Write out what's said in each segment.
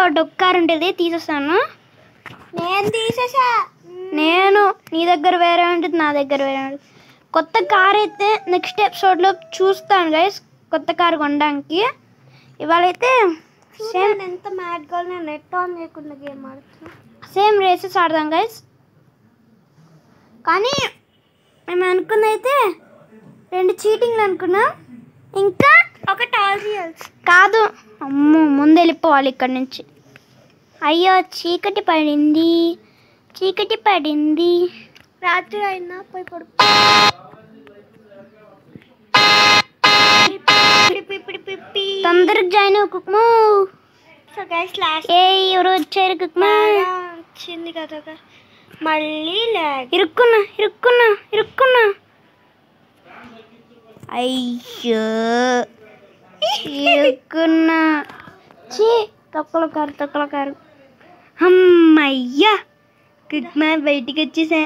డొక్క కార్ ఉంటుంది తీసేస్తాను నేను తీసేసా నేను నీ దగ్గర వేరే ఉంటుంది నా దగ్గర వేరే ఉంటుంది కొత్త కార్ అయితే నెక్స్ట్ ఎపిసోడ్లో చూస్తాను గైస్ కొత్త కార్ కొనడానికి ఇవాళైతే సేమ్ నేను ఎంత మ్యాడ్ గా నేను నెట్ ఆన్ చేయకుండా గేమ్ ఆడుతున్నా సేమ్ రేసెస్ ఆడదాం గైస్ కానీ మేము అనుకున్నది అయితే రెండు చీటింగ్లు అనుకున్నాం ఇంకా ఒక టారియల్స్ కాదు అమ్మో ముందు వెళ్ళిపోవాలి ఇక్కడ నుంచి అయ్యో చీకటి పడింది చీకటి పడింది రాత్రి అయినా పోయి పడు తొందరగా జాయిన్ అవ్వు కుక్మూ సో గైస్ లాస్ట్ ఏ ఎవరు వచ్చారు కుక్మా వచ్చింది కదా guys. మళ్ళీ లాగ్ ఇరుక్కున్నా ఇరుక్కున్నా ఇరుక్కున్నా అయ్యో ఇరుక్కున్నా చీ తొక్కల కారు తొక్కల కారు అమ్మయ్యా కుక్మా బయటికి వచ్చేసా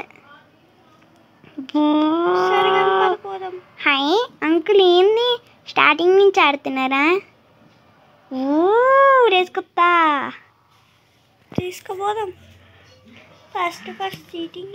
సరే కానీ పడిపోదాం హాయ్ అంకుల్ ఏంది స్టార్టింగ్ నుంచి ఆడుతున్నారా ఊ రేసుకొత్తా తీసుకుపోదాం ఫస్ట్ ఫస్ట్ చీటింగ్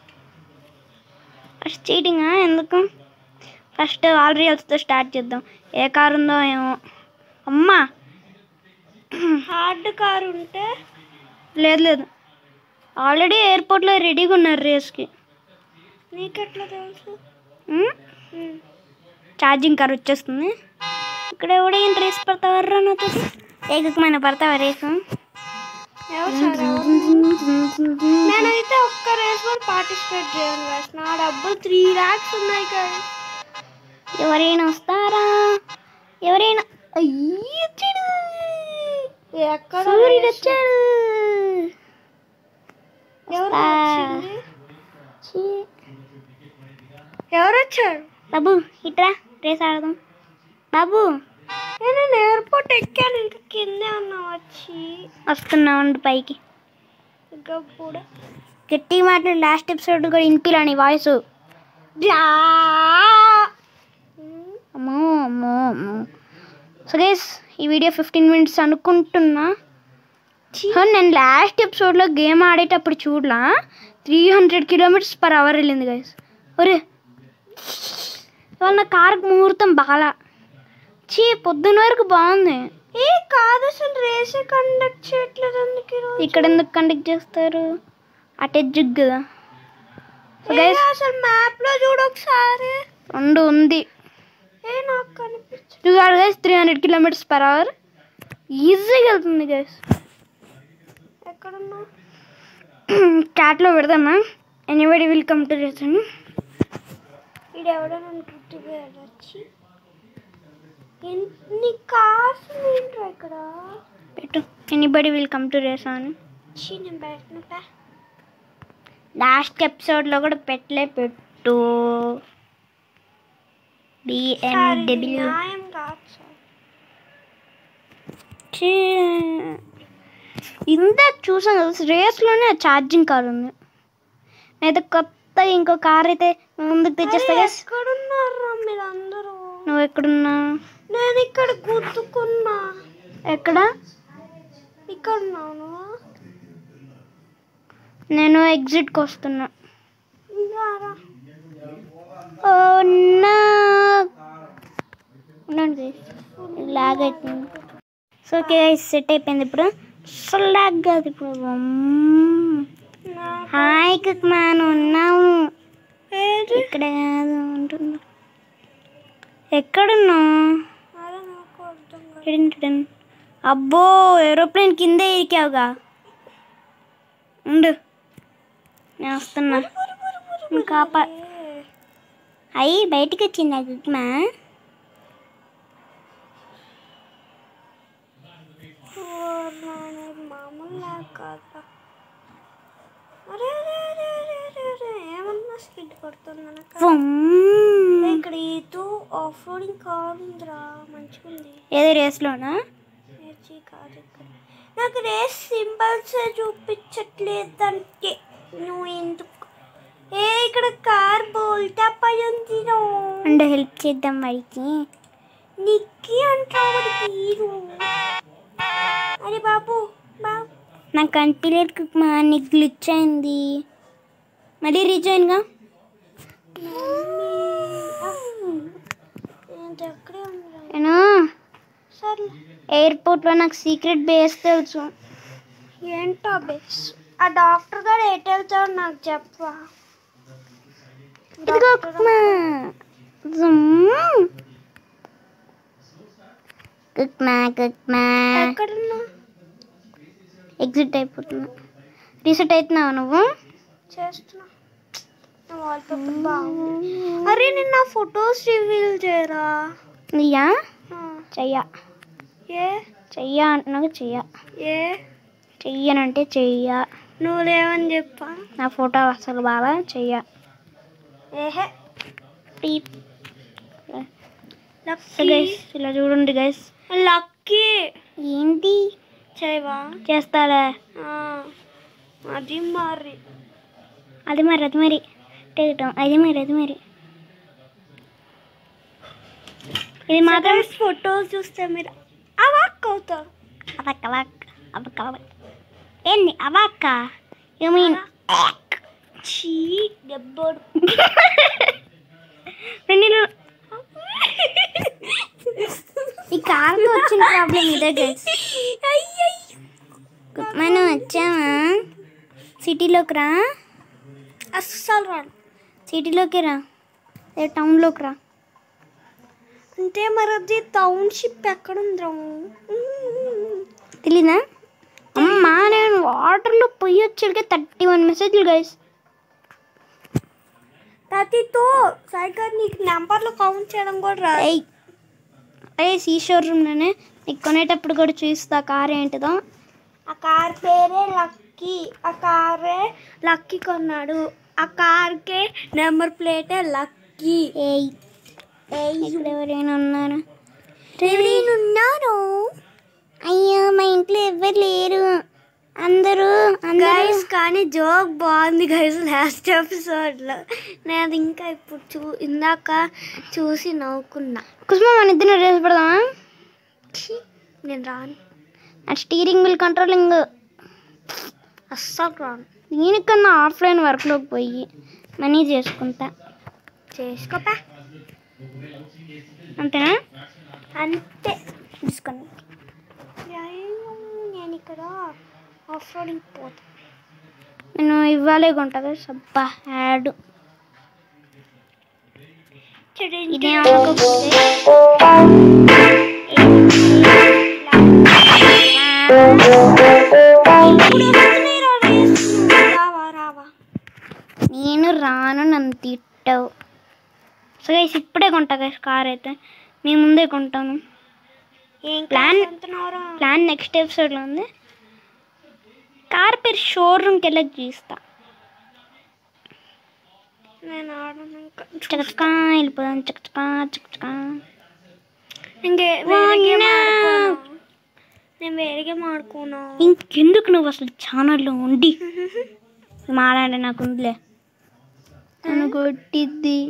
ఫస్ట్ చీటింగా ఎందుకు ఫస్ట్ ఆల్ రియల్స్తో స్టార్ట్ చేద్దాం ఏ కారు ఉందో ఏమో అమ్మా హార్డ్ కార్ ఉంటే లేదు లేదు ఆల్రెడీ ఎయిర్పోర్ట్లో రెడీగా ఉన్నారు రేస్కి నీకెట్లా తెలుసు ఉమ్, ఉమ్. ఛార్జింగ్ కార్ వచ్చేస్తుంది ఇక్కడ ఎవడో ఏం రేస్ పడతావర్రా నాతో ఏకమైన పడతావా రేసు ఎవరు సార్ ఎవరు? నేనైతే ఒక్క రేస్ కూడా పార్టిసిపేట్ చేయను guys. నా డబ్బులు త్రీ ల్యాక్స్ ఉన్నాయి కదా ఎవరైనా వస్తారా ఎవరైనా అయ్యి వచ్చాడు ఎక్కడ సూర్యుడు race? వచ్చాడు ఎవరు వస్తా. వచ్చింది? ఛీ. ఎవరు వచ్చారు బాబు ఇట్రా రేస్ ఆడదాం బాబు నేను ఎయిర్పోర్ట్ ఎక్కాను ఇంకా కిందే ఉన్నా వచ్చి వస్తున్నా ఉండు పైకి ఇంకా కూడా గట్టి మాటలు లాస్ట్ ఎపిసోడ్ కూడా వినిపిలాని వాయిస్ బ్లా అమ్మో అమ్మో అమ్మో సో గైస్ ఈ వీడియో ఫిఫ్టీన్ మినిట్స్ అనుకుంటున్నా హా, నేను లాస్ట్ ఎపిసోడ్లో గేమ్ ఆడేటప్పుడు చూడలా three hundred kilometres per hour వెళ్ళింది గైస్ ఒరే ఇవాళ నా కార్కి ముహూర్తం బాగా చీ పొద్దున్న వరకు బాగుంది ఏ కాదు అసలు రేసే కండక్ట్ చేయట్లేదు అందుకు ఈరోజు. ఇక్కడ ఎందుకు కండక్ట్ చేస్తారు అటే జిగ్ కదా సో ఏ, గైస్ అసలు మ్యాప్ లో చూడు ఒకసారి రెండు ఉంది ఏ నాకు కనిపించు చూడాలి guys three hundred kilometres per hour ఈజీగా వెళ్తుంది గైస్ ఎక్కడున్నా చాట్లో పెడదామా anybody will come to race on ఇది ఎవడో నన్ను గుర్తుగా వచ్చి ఎన్ని కార్స్ ఏంట్రా ఇక్కడ పెట్టు anybody will come to race on అని ఛీ, నేను పెట్టినట్టా లాస్ట్ ఎపిసోడ్లో కూడా పెట్టలే పెట్టు బిఎండబ్ల్యూ న్యాయం కాదు సార్ ఇందాక చూసాను కదా రేస్లోనే ఛార్జింగ్ కార్ ఉంది నేనైతే కొత్త ఇంకో కార్ అయితే ముందుకు తెచ్చేస్తా అరే, guys. ఎక్కడున్నారా మీరందరూ నువ్వు ఎక్కడున్నా నేను ఇక్కడ గుర్తుకున్నా ఎక్కడ ఇక్కడ ఉన్నాను నేను ఎగ్జిట్కి వస్తున్నా రారా ఓ నా ఉండండి లాగ్ అవుతుంది సో ఓకే సెట్ అయిపోయింది ఇప్పుడు అసలు లాగ్ కాదు ఇప్పుడు మ్మ్. నా- హాయ్ కుక్మాన్ ఉన్నావు ఏది ఇక్కడ కాదు అంటున్నా ఎక్కడున్నావు అరే నాకు అర్థం కాదు టిడిన్ టిడిన్. అబ్బో ఏరోప్లేన్ కిందే ఎక్కావుగా ఉండు నేను వస్తున్నా ఇంకా ప- ఏ, అయ్యి బయటికి వచ్చిందా కుక్మా ఓ నాయన, ఇది మామూలు లాగ్ కాదురా. అరే అరే అరే అరే అరే అరే ఏమన్నా స్కిడ్ కొడుతుంది నాకు వమ్. ఇక్కడ ఏదో ఆఫ్ రోడింగ్ కార్ ఉందిరా మంచిగా ఉంది ఏది రేస్లోనా ఏజీ కాదు ఇక్కడ నాకు రేస్ సింబల్స్ చూపించట్లేదంటే నువ్వు ఎందుకు ఏ ఇక్కడ కార్ బోల్తా పై ఉంది రో. అంటే హెల్ప్ చేద్దాం వాడికి నిక్కి అంటావు మరి హీరో అరే బాబు బావ్ నాకు కనిపించలేదు కుక్మా నీకు గ్లిచ్ అయింది మళ్ళీ రీజాయిన్గా ఏంటి అక్కడే ఉంది నేను సర్లే ఎయిర్పోర్ట్లో నాకు సీక్రెట్ బేస్ తెలుసు ఏంటో బెస్ ఆ డాక్టర్ గారు ఎటు వెళ్తాడు నాకు చెప్పవా ఇదిగో కుక్మా జుమ్. కుక్మా కుక్మా ఎక్కడున్నా ఎగ్జిట్ అయిపోతున్నా రీసెట్ అవుతున్నావు నువ్వు చేస్తున్నా నా వాల్పేపర్ బాగుంది అరే నేను నా ఫొటోస్ రివీల్ చేయరా నీయా ఆ, చెయ్య ఏ చెయ్య అంటున్నావు చెయ్య ఏ చెయ్యనంటే చెయ్య నువ్వు లేవని చెప్పా నా ఫోటో అసలు బాగా చెయ్య ఏహే పీప్ సో లక్కీ గైస్ ఇలా చూడండి గైస్ లక్కీ ఏంటి చేయవా చేస్తారా ఆ, అది మరి అది మరి అది మరి టేకటం అది మరి అది మరి ఇది మాత్రం ఫొటోస్ చూస్తే మీరు అవాక్ అవుతారు అవక్క అవక్ అవక్క అవక్ ఏంది అవక్క యూ మీన్ చీ దెబ్బడు రెండు ఈ కార్కి వచ్చిన ప్రాబ్లం ఇదే గైస్ మనం వచ్చామా సిటీలోకి రా అస్సలు రాను సిటీలోకి రా ఏ టౌన్లోకి రా అంటే మరి అది టౌన్షిప్ ఎక్కడ ఉందిరా తెలీదా అమ్మా నేను వాటర్లో పొయ్యి వచ్చాక థర్టీ వన్ మెసేజ్లు గైస్ ప్రతితో సైకిల్ నీకు నెంబర్లు కౌంట్ చేయడం కూడా రాదు ఏయ్ అదే సీ షోరూమ్లోనే నీకు కొనేటప్పుడు కూడా చూస్తా కార్ ఏంటిదో ఆ కార్ పేరే లక్కీ ఆ కారే లక్కీ కొన్నాడు ఆ కార్కే నెంబర్ ప్లేటే లక్కీ ఏయ్ ఇక్కడ ఎవరైనా ఉన్నారా ఉన్నారు అయ్యో మా ఇంట్లో ఎవరు లేరు అందరూ అందరూ గైస్ కానీ జోక్ బాగుంది గైస్ లాస్ట్ ఎపిసోడ్లో నేను ఇంకా ఇప్పుడు చూ ఇందాక చూసి నవ్వుకున్నా కుసుమ మన ఇద్దరు రేస్ పెడదామా ఛీ, నేను రాను ఆ స్టీరింగ్ వీల్ కంట్రోలింగ్ అస్సలు రాను దీనికన్నా ఆఫ్లైన్ వర్క్లోకి పోయి మనీ చేసుకుంటా చేసుకోపా అంతేనా అంతే తీసుకొని నేను ఇక్కడ ఆఫ్ రోడింగ్ పోతా నేను ఇవ్వాలే కొంటా కదా సబ్బా యాడ్ ఇదే అనుకోకపోతే రావా రావా నేను రాను నన్ను తిట్టావు సో గైస్ ఇప్పుడే కొంటా గైస్ కార్ అయితే మీ ముందే కొంటాను ఏం ప్లాన్- అంటున్నారా ప్లాన్ నెక్స్ట్ ఎపిసోడ్లో ఉంది కార్ పేరు షోరూమ్కి వెళ్ళక చూస్తా నేను ఆడను ఇంకా చకచకా వెళ్ళిపోదాం చకచకా చకచకా ఇంకే Oh, వేరే గేమ్ no. ఆడుకోను నేను వేరే గేమ్ ఆడుకోను ఇంకెందుకు నువ్వు అసలు ఛానల్లో ఉండి మాట్లాడే నాకు ఉందిలే నన్ను కొట్టిద్ది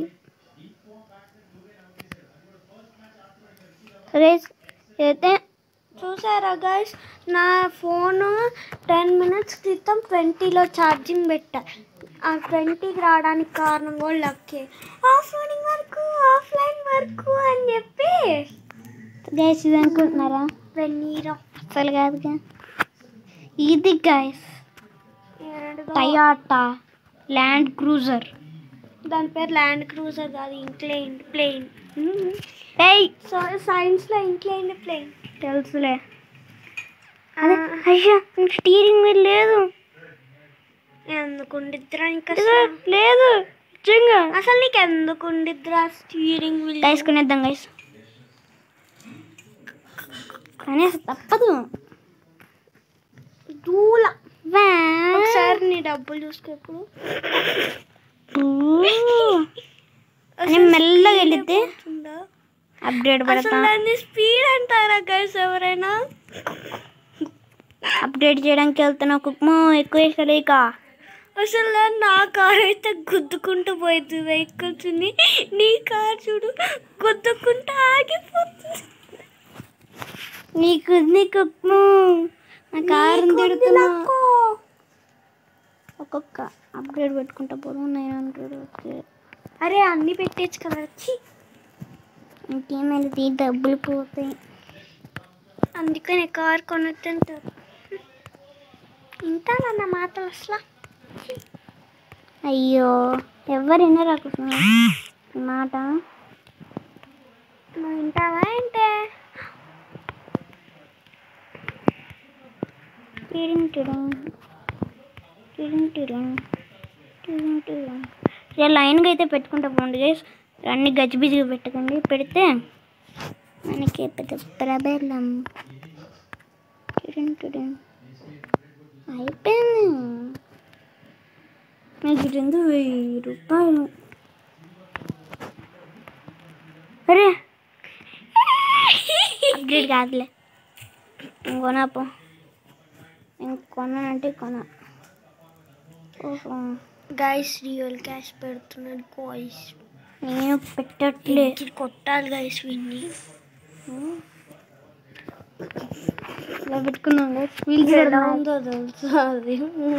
గైస్ అయితే చూసారా గైస్ నా ఫోన్ టెన్ మినిట్స్ క్రితం ట్వంటీలో ఛార్జింగ్ పెట్టా ఆ ట్వంటీకి రావడానికి కారణం కూడా లక్కే ఆఫ్లైన్ వరకు ఆఫ్లైన్ వరకు అని చెప్పి గైస్ ఇది అనుకుంటున్నారా వెన్నీరా అసలు కాదుగా ఇది గైస్ టయాటా ల్యాండ్ క్రూజర్ దాని పేరు ల్యాండ్ క్రూజర్ కాదు ఇంక్లైన్ ప్లేన్ ఏయ్ సో సైన్స్లో ఇంక్లైన్ ప్లేన్ తెలుసులే అదే అయ్యా స్టీరింగ్ వీల్ లేదు ఎందుకు ఉండిద్దిరా ఇంకా ఇదిగో, లేదు నిజంగా అసలు నీకు ఎందుకు ఉండిద్దిరా స్టీరింగ్ వీల్ గైస్ కొనేద్దాం గైస్ కానీ అసలు తప్పదు దూల వా. ఒకసారి నీ డబ్బులు చూసుకో ఇప్పుడు ఊ. అని మెల్లగా వెళితే ఉందా? అప్డేట్ అసలు పెడతా దాన్ని స్పీడ్ అంటారా గైస్ ఎవరైనా అప్డేట్ చేయడానికి వెళ్తున్నా కుక్మో ఎక్కువ వేసలేక అసలు దాన్ని నా కార్ అయితే గుద్దుకుంటూ పోయింది వెహికల్స్ ని నీ కార్ చూడు గుద్దుకుంటూ ఆగిపోతుంది నీకు నీ కుక్మో నా కారుని తిడుతున్నా లక్కో. ఒక్కొక్క అప్గ్రేడ్ పెట్టుకుంటా పోదు నైన్ హండ్రెడ్ ఓకే అరే అన్ని పెట్టేచ్చు కదా వచ్చి ఇంకేమైంది డబ్బులు పోతాయి అందుకని కార్ కొనుక్తుంటారు ఇంటానన్న మాటలు అసలు అయ్యో ఎవరు వినరు ఈ మాట నువ్వు వింటావా ఏంటే టిడింగ్ టిడింగ్. టిడింగ్ టిడింగ్. టిడింగ్ టిడింగ్. ఇలా లైన్గా అయితే పెట్టుకుంటా పోండి గైస్ అన్ని గజిబిజిగా పెట్టకండి పెడితే మనకి పెద్ద ప్రబలం టిడింగ్ టిడింగ్. అయిపోయింది మీకు రెండు వెయ్యి రూపాయలు అరే అప్గ్రేడ్ కాదులే ఇంకొనా పో ఇంకొనంటే కొన ఓహో గైస్ రియల్ క్యాష్ పెడుతున్నాడు గాయస్ నేను పెట్టట్లే కొట్టాలి గైస్ విన్ని ఇలా పెట్టుకున్నాం వీల్ ఎలా ఉందో తెలుసా అది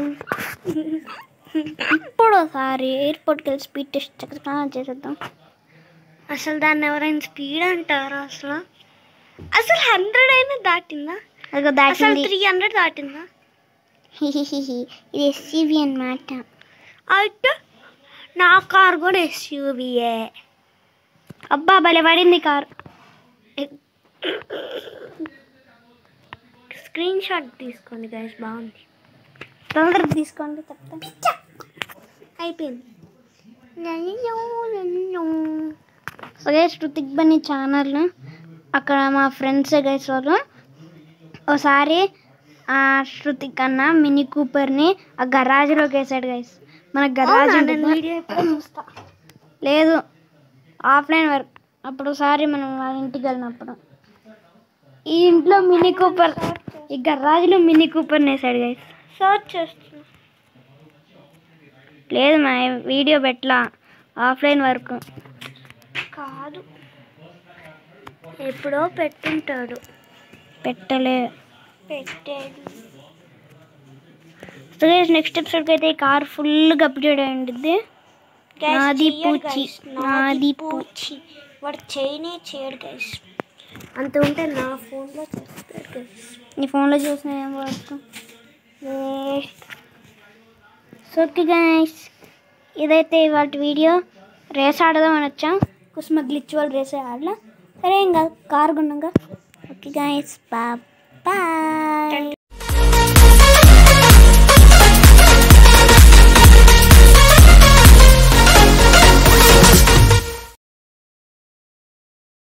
ఇప్పుడు ఒకసారి ఎయిర్పోర్ట్కి వెళ్ళి స్పీడ్ టెస్ట్ చక్కగా చేసేద్దాం అసలు దాన్ని ఎవరైనా స్పీడ్ అంటారా అసలు అసలు హండ్రెడ్ అయినా దాటిందా అదిగో అసలు దాటింది త్రీ హండ్రెడ్ దాటిందా హిహిహిహి. ఇది ఎస్సీవీ అన్నమాట అయితే నా కార్ కూడా ఎస్యూబీఏ అబ్బా భలే పడింది కార్ స్క్రీన్ షాట్ తీసుకోండి గైస్ బాగుంది తొందరగా తీసుకోండి చెప్తా అయిపోయింది so guys Hrithik Bunny channel అక్కడ మా ఫ్రెండ్స్ గైస్ వాళ్ళు ఒకసారి ఆ శృతిక్ అన్న మినీ కూపర్ని ఆ గరాజ్లోకి వేసాడు గైస్ మన గరాజ్ అవునా? ఉంటుంది నేను వీడియో ఎప్పుడో చూస్తా లేదు ఆఫ్లైన్ వర్క్ అప్పుడు ఒకసారి మనం వాళ్ళ ఇంటికి వెళ్ళినప్పుడు ఈ ఇంట్లో మినీ కూపర్ ఈ గరాజ్లో మినీ కూపర్ని వేసాడు గైస్ సర్చ్ చేస్తున్నా లేదు మా వీడియో పెట్టలా ఆఫ్లైన్ వర్క్ కాదు ఎప్పుడో పెట్టుంటాడు పెట్టలే పెట్టాడు సో గైస్ నెక్స్ట్ ఎపిసోడ్కి అయితే ఈ కార్ ఫుల్గా అప్డేట్ అయి ఉంటుంది Guys, నాది చెయ్యడు పూచి, guys. నాది పూచి వాడు చేయనే చేయడు గైస్ అంత ఉంటే నా ఫోన్లో చేస్తాడు గైస్ నీ ఫోన్లో చూసిన ఏం వర్క్ సో ఓకే గైస్ ఇదైతే ఇవాళ వీడియో రేస్ ఆడదామని వచ్చాం కుసుమ గ్లిచ్ వాళ్ళు రేస్ ఆడలా సరే ఇంకా కార్ కొన్నాక ఓకే గైస్ బాయ్